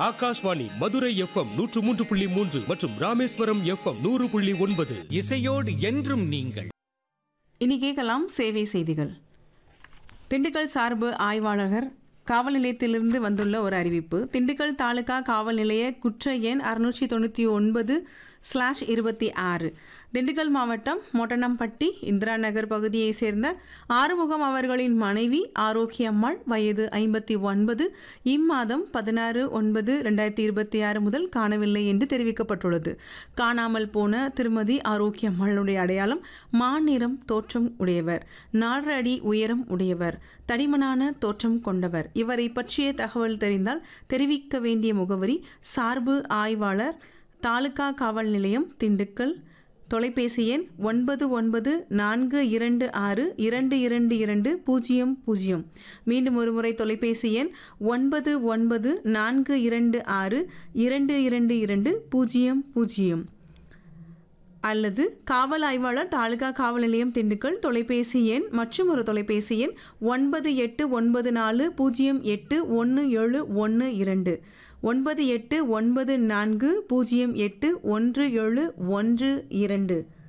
Akashvani Madurai FM நூற்று மூன்று புள்ளி மூன்று மற்றும் ராமேஸ்வரம் எஃப்எம் நூறு புள்ளி ஒன்பது இசையோடு என்றும் நீங்கள் இனி கேட்கலாம் சேவை செய்திகள் திண்டுக்கல் சார்பு ஆய்வாளர் காவல் நிலையத்திலிருந்து வந்துள்ள ஒரு அறிவிப்பு திண்டுக்கல் தாலுகா காவல் நிலைய குற்ற எண் அறுநூற்றி தொண்ணூற்றி ஒன்பது ஸ்லாஷ் இருபத்தி ஆறு திண்டுக்கல் மாவட்டம் மொட்டனம்பட்டி இந்திரா நகர் பகுதியைச் சேர்ந்த ஆறுமுகம் அவர்களின் மனைவி ஆரோக்கியம்மாள் வயது ஐம்பத்தி ஒன்பது இம்மாதம் பதினாறு ஒன்பது ரெண்டாயிரத்தி இருபத்தி ஆறு முதல் காணவில்லை என்று தெரிவிக்கப்பட்டுள்ளது காணாமல் போன திருமதி ஆரோக்கியம்மாளுடைய அடையாளம் மாநிறம் தோற்றம் உடையவர் நாலரை அடி உயரம் உடையவர் தடிமனான தோற்றம் கொண்டவர் இவரை பற்றிய தகவல் தெரிந்தால் தெரிவிக்க வேண்டிய முகவரி சார்பு ஆய்வாளர் தாலுகா காவல் நிலையம் திண்டுக்கல் தொலைபேசி எண் ஒன்பது ஒன்பது நான்கு இரண்டு ஆறு இரண்டு இரண்டு இரண்டு பூஜ்ஜியம் பூஜ்ஜியம் மீண்டும் ஒருமுறை தொலைபேசி எண் ஒன்பது ஒன்பது நான்கு இரண்டு ஆறு இரண்டு இரண்டு இரண்டு பூஜ்ஜியம் பூஜ்ஜியம் அல்லது காவல் ஆய்வாளர் தாலுகா காவல் நிலையம் திண்டுக்கல் தொலைபேசி எண் மற்றும் ஒரு தொலைபேசி எண் ஒன்பது எட்டு ஒன்பது நாலு பூஜ்ஜியம் எட்டு ஒன்று ஏழு ஒன்று இரண்டு ஒன்பது எட்டு ஒன்பது நான்கு பூஜ்ஜியம் எட்டு ஒன்று ஏழு ஒன்று இரண்டு